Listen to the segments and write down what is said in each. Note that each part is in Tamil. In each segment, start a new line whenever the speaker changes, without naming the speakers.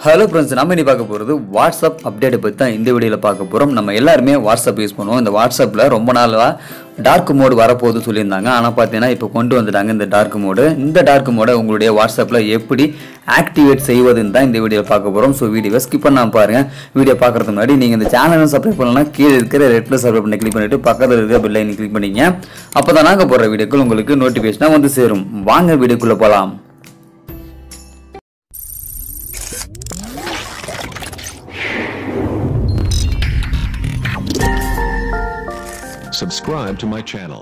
ஹலோ ஃப்ரெண்ட்ஸ் நம்ம இனி பார்க்க போகிறது வாட்ஸ்அப் அப்டேட்டை பற்றி தான் இந்த வீடியோவில் பார்க்க போகிறோம் நம்ம எல்லாருமே வாட்ஸ்அப் யூஸ் பண்ணுவோம் இந்த வாட்ஸ்அப்பில் ரொம்ப நாளாக டார்க் மோடு வரப்போகுது சொல்லியிருந்தாங்க ஆனால் பார்த்தீங்கன்னா இப்போ கொண்டு வந்துட்டாங்க இந்த டார்க் மோடு இந்த டார்க் மோடை உங்களுடைய வாட்ஸ்அப்பில் எப்படி ஆக்டிவேட் செய்வதுன்னு தான் இந்த வீடியோவில் பார்க்க போகிறோம் ஸோ வீடியோவை ஸ்கிப் பண்ணாமல் பாருங்கள் வீடியோ பார்க்குறதுக்கு முன்னாடி நீங்கள் இந்த சேனலை சப்ஸ்கிரைப் பண்ணலாம் கீழே இருக்கிற ரெட்டில் சப்ஸ்கிரைப் பண்ணி கிளிக் பண்ணிவிட்டு பக்கத்தில் இருக்கிற பெல் ஐக்கனை கிளிக் பண்ணிங்க அப்போ தான் நாங்கள் போடுற வீடியோக்கள் உங்களுக்கு நோட்டிஃபிகேஷனாக வந்து சேரும் வாங்க வீடியோக்குள்ளே போகலாம்
Subscribe to my channel.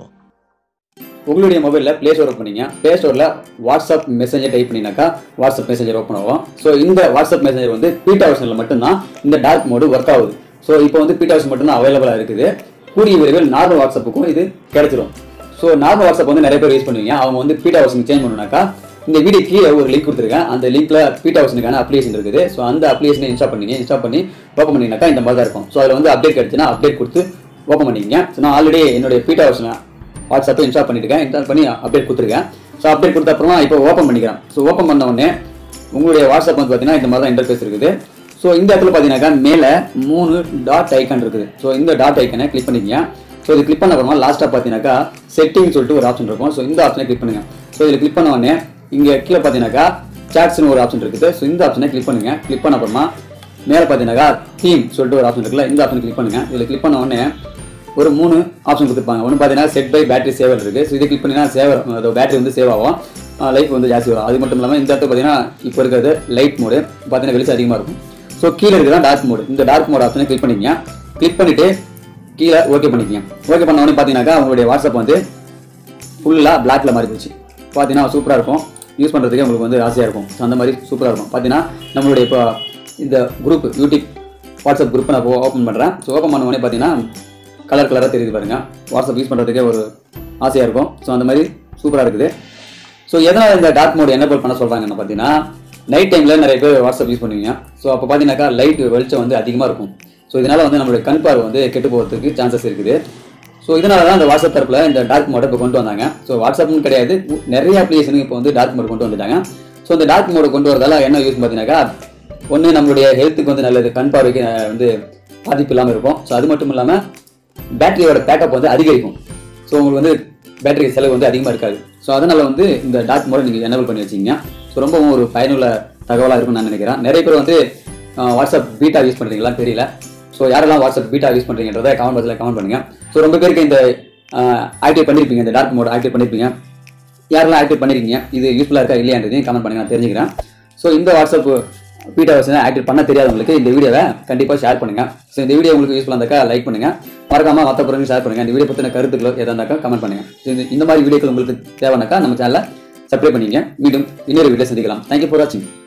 உங்களுடைய மொபைலில் ப்ளே ஸ்டோர் ஓப்பன் பண்ணிங்க ப்ளே ஸ்டோரில் வாட்ஸ்அப் மெசேஜர் டைப் பண்ணினாக்கா வாட்ஸ்அப் மெசேஜர் ஓப்பன் ஆகும் ஸோ இந்த வாட்ஸ்அப் மெசேஜர் வந்து பீட்டா வெர்ஷனில் மட்டும்தான் இந்த டார்க் மோடு ஒர்க் ஆகுது ஸோ இப்போ வந்து பீட்டா வெர்ஷன் மட்டும்தான் அவைலபிளாக இருக்குது கூடிய விரைவில் நார்மல் வாட்ஸ்அப்புக்கும் இது கிடைச்சிரும் ஸோ நார்மல் வாட்ஸ்அப் வந்து நிறைய பேர் யூஸ் பண்ணுவீங்க அவங்க வந்து பீட்டா வெர்ஷன் சேஞ்ச் பண்ணணும்னாக்கா இந்த வீடியோ கீழே ஒரு லிங்க் கொடுத்துருக்கேன் அந்த லிங்க்ல பீட்டா வெர்ஷனுக்கான அப்ளிகேஷன் இருக்குது ஸோ அந்த அப்ளிகேஷனை இன்ஸ்டால் பண்ணீங்க இன்ஸ்டால் பண்ணி ஓப்பன் பண்ணிங்கனாக்கா இந்த மாதிரி தான் இருக்கும் ஸோ அதில் வந்து அப்டேட் கிடைச்சுன்னா அப்டேட் கொடுத்து ஓப்பன் பண்ணிக்கங்க ஸோ நான் ஆல்ரெடி என்னுடைய பீட்டா வெர்ஷனை வாட்ஸ்அப்பை இன்ஸ்டால் பண்ணியிருக்கேன் இன்ஸ்டால் பண்ணி அப்டேட் கொடுத்துருக்கேன் ஸோ அப்டேட் கொடுத்த அப்புறமா இப்போ ஓப்பன் பண்ணிக்கிறேன் ஸோ ஓப்பன் பண்ண உடனே உங்களுடைய வாட்ஸ்அப் வந்து பார்த்தீங்கன்னா இந்த மாதிரி தான் இன்டர்ஃபேஸ் இருக்குது ஸோ இந்த இடத்துல பார்த்தீங்கன்னாக்கா மேலே மூணு டாட் ஐக்கான் இருக்குது ஸோ இந்த டாட் ஐக்கனை கிளிக் பண்ணிக்கங்க ஸோ இது கிளிக் பண்ண அப்புறமா லாஸ்ட்டாக பார்த்தீங்கன்னாக்கா செட்டிங் சொல்லிட்டு ஒரு ஆப்ஷன் இருக்கும் ஸோ இந்த ஆப்ஷனை கிளிக் பண்ணுங்க ஸோ இதில் கிளிக் பண்ண உடனே இங்கே கீழே பார்த்தீங்கன்னாக்கா சாட்ஸ்னு ஒரு ஆப்ஷன் இருக்குது ஸோ இந்த ஆப்ஷனை கிளிக் பண்ணுங்க கிளிக் பண்ண அப்புறமா மேலே பார்த்தீங்கன்னாக்கா தீம் சொல்லிட்டு ஒரு ஆப்ஷன் இருக்குல்ல இந்த ஆப்ஷன் கிளிக் பண்ணுங்க இதில் கிளிக் பண்ண உடனே ஒரு மூணு ஆப்ஷன் கொடுத்துருப்பாங்க ஒன்று பார்த்தீங்கன்னா செட் பை பேட்டரி சேவர் இருக்குது ஸோ இதை கிளிக் பண்ணினா சேவர் அதோட பேட்டரி வந்து சேவ் ஆகும் லைஃப் வந்து ஜாஸ்தி வரும் அது மட்டும் இல்லாமல் இந்த இடத்துல பார்த்தீங்கன்னா இப்போ இருக்கிறது லைட் மோடு பார்த்தீங்கன்னா வெளிச்சம் அதிகமாக இருக்கும் ஸோ கீழே இருக்கிறதா டார்க் மோடு இந்த டார்க் மோட் ஆப்ஷனை கிளிக் பண்ணிக்கங்க கிளிக் பண்ணிவிட்டு கீழே ஓகே பண்ணிக்கங்க ஓகே பண்ண உடனே பார்த்தீங்கன்னாக்கா உங்களுடைய வாட்ஸ்அப் வந்து ஃபுல்லாக பிளாக்ல மாறி போச்சு பார்த்தீங்கன்னா சூப்பராக இருக்கும் யூஸ் பண்ணுறதுக்கே உங்களுக்கு வந்து ஆசையாக இருக்கும் ஸோ அந்த மாதிரி சூப்பராக இருக்கும் பார்த்தீங்கன்னா நம்மளுடைய இப்போ இந்த குரூப் யூடியூப் வாட்ஸ்அப் குரூப் நான் ஓப்பன் பண்ணுறேன் ஸோ ஓப்பன் பண்ண உடனே பார்த்தீங்கன்னா கலர் கலராக தெரியுது பாருங்க வாட்ஸ்அப் யூஸ் பண்ணுறதுக்கே ஒரு ஆசையாக இருக்கும் ஸோ அந்த மாதிரி சூப்பராக இருக்குது ஸோ எதனால் இந்த டார்க் மோட் எனேபிள் பண்ண சொல்கிறாங்கன்னு பார்த்தீங்கன்னா நைட் டைமில் நிறைய பேர் வாட்ஸ்அப் யூஸ் பண்ணுவீங்க ஸோ அப்போ பார்த்தீங்கன்னாக்கா லைட் வெளிச்சம் வந்து அதிகமாக இருக்கும் ஸோ இதனால் வந்து நம்மளுடைய கண் பார்வை வந்து கெட்டு போகிறதுக்கு சான்சஸ் இருக்குது ஸோ இதனால தான் இந்த வாட்ஸ்அப் தரப்பில் இந்த டார்க் மோடை இப்போ கொண்டு வந்தாங்க ஸோ வாட்ஸ்அப்னு கிடையாது நிறைய அப்ளிகேஷனுக்கு இப்போ வந்து டார்க் மோட் கொண்டு வந்துட்டாங்க ஸோ இந்த டார்க் மோடை கொண்டு வரதால என்ன யூஸ் பார்த்தீங்கன்னாக்கா ஒன்று நம்மளுடைய ஹெல்த்துக்கு வந்து நல்லது கண் பார்வைக்கு அஹ், வந்து பாதிப்பு இல்லாமல் இருக்கும் ஸோ அது மட்டும் இல்லாமல் பேட்டரியோட பேக்கப் வந்து அதிகரிக்கும் ஸோ உங்களுக்கு வந்து பேட்டரி செலவு வந்து அதிகமாக இருக்காது ஸோ அதனால் வந்து இந்த டார்க் மோடை நீங்கள் எனேபிள் பண்ணி வச்சிங்க ஸோ ரொம்பவும் ஒரு பயனுள்ள தகவலாக இருக்கும்னு நான் நினைக்கிறேன் நிறைய பேர் வந்து அஹ், வாட்ஸ்அப் பீட்டா யூஸ் பண்ணுறீங்களான்னு தெரியல ஸோ யாரெல்லாம் வாட்ஸ்அப் பீட்டா யூஸ் பண்ணுறீங்கன்றதை கமெண்ட் பாக்ஸில் கமெண்ட் பண்ணுங்கள் ஸோ ரொம்ப பேருக்கு இந்த ஆக்டிவேட் பண்ணியிருப்பீங்க இந்த டார்க் மோட் ஆக்டிவேட் பண்ணியிருப்பீங்க யாரெல்லாம் ஆக்டிவேட் பண்ணிருக்கீங்க இது யூஸ்ஃபுல்லாக இருக்கா இல்லையான்றதையும் கமெண்ட் பண்ணுங்க நான் தெரிஞ்சுக்கிறேன் ஸோ இந்த வாட்ஸ்அப் பீட்டா வெர்ஷனை ஆக்டிவேட் பண்ண தெரியாதவங்களுக்கு இந்த வீடியோவை கண்டிப்பாக ஷேர் பண்ணுங்க ஸோ இந்த வீடியோ உங்களுக்கு யூஸ்ஃபுல்லாக இருந்தாக்கா லைக் பண்ணுங்க மறக்காம மற்ற பிறகு ஷேர் பண்ணுங்க இந்த வீடியோ பற்றின கருத்துக்களோ எதாக இருந்தாக்கா கமெண்ட் பண்ணுங்க So, இந்த- இந்த மாதிரி வீடியோக்கள் உங்களுக்கு தேவைனாக்கா நம்ம சேனலை சப்ஸ்கிரைப் பண்ணிங்க மீண்டும் இன்னொரு வீடியோ சந்திக்கலாம் தேங்க்யூ ஃபார் வாட்சிங்